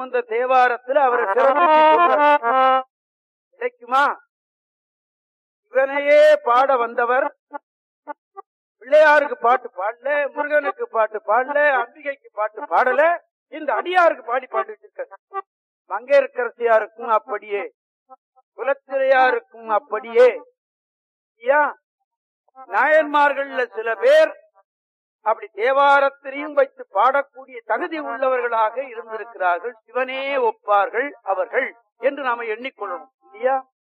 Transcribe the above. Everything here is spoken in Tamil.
சம்பந்த தேவாரத்துல அவரை சிறப்பிச்சு சொல்றார். கிடைக்குமா இவனையே பாட வந்தவர் பிள்ளையாருக்கு பாட்டு பாடல முருகனுக்கு பாட்டு பாடல அம்பிகைக்கு பாட்டு பாடல இந்த அடியாருக்கு பாடி பாட்டு வச்சிருக்க மங்கையர்க்கரசியாருக்கும் அப்படியே குலத்திரையாருக்கும் அப்படியே ஐயா நாயன்மார்கள்ல சில பேர் அப்படி தேவாரத்திலையும் வைத்து பாடக்கூடிய தகுதி உள்ளவர்களாக இருந்திருக்கிறார்கள் சிவனே ஒப்பார்கள் அவர்கள் என்று நாம எண்ணிக்கொள்ளணும் இல்லையா